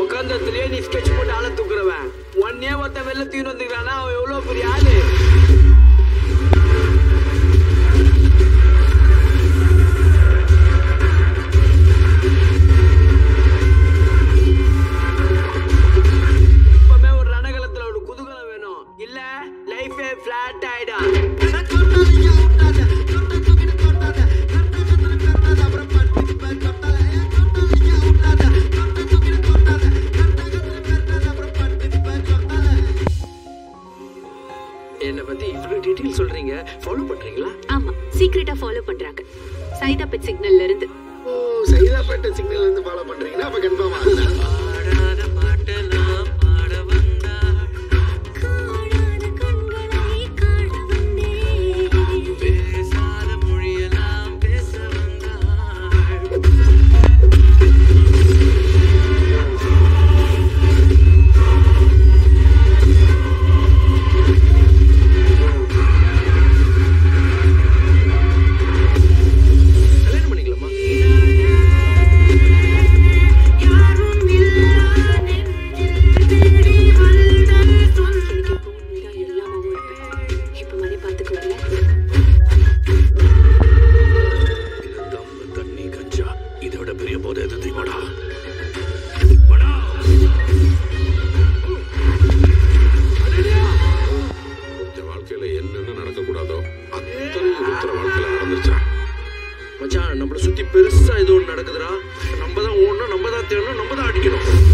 உட்காந்ததுலயே நீ ஸ்கெட்ச் போட்டு ஆள தூக்குறவன் ஒன்னே ஒருத்தன் வெளில தூக்கிட்டு வந்துக்கிறானா அவன் எவ்வளவு பெரிய ஆளு இப்பவே ஒரு ரணகலத்துல ஒரு குதூகலம் வேணும் இல்ல லைஃபே பிளாட் ஆயிடும் என்னை பத்தி இவ்வளவு டீட்டெயில் சொல்றீங்க ஃபாலோ பண்றீங்களா ஆமா சீக்கிரட்டா ஃபாலோ பண்றாங்க சைதாபேட் சிக்னல்ல இருந்து ஓ சைதாப்பேட்டை சிக்னல் இருந்து ஃபாலோ பண்றீங்கன்னா அப்ப கன்ஃபார்ம் ஆகுது பாடாத பாட்டெல்லாம் பாட வந்தாள் பேசாத மொழியெல்லாம் பேச வந்தாள் கல்யாணம் பண்ணிக்கலாமா எனக்கு இப்போ நீதான் எல்லாமாவும் இருப்ப இப்ப மாதிரி பாத்துக்கலாம்ல இது தம்மு தண்ணி கஞ்சா இதை விட பெரிய போதை எது தெரியுமாடா ஒருத்தர் வாழ்க்கையில என்னென்ன நடக்கக்கூடாதோ அத்தனை ஒருத்தர் வாழ்க்கையில நடந்துருச்சா மச்சான் நம்மள சுத்தி பெருசா ஏதோ ஒண்ணு நடக்குதுடா நம்ம தான் ஓடணும் நம்ம தான் தேடணும் நம்ம தான் அடிக்கணும்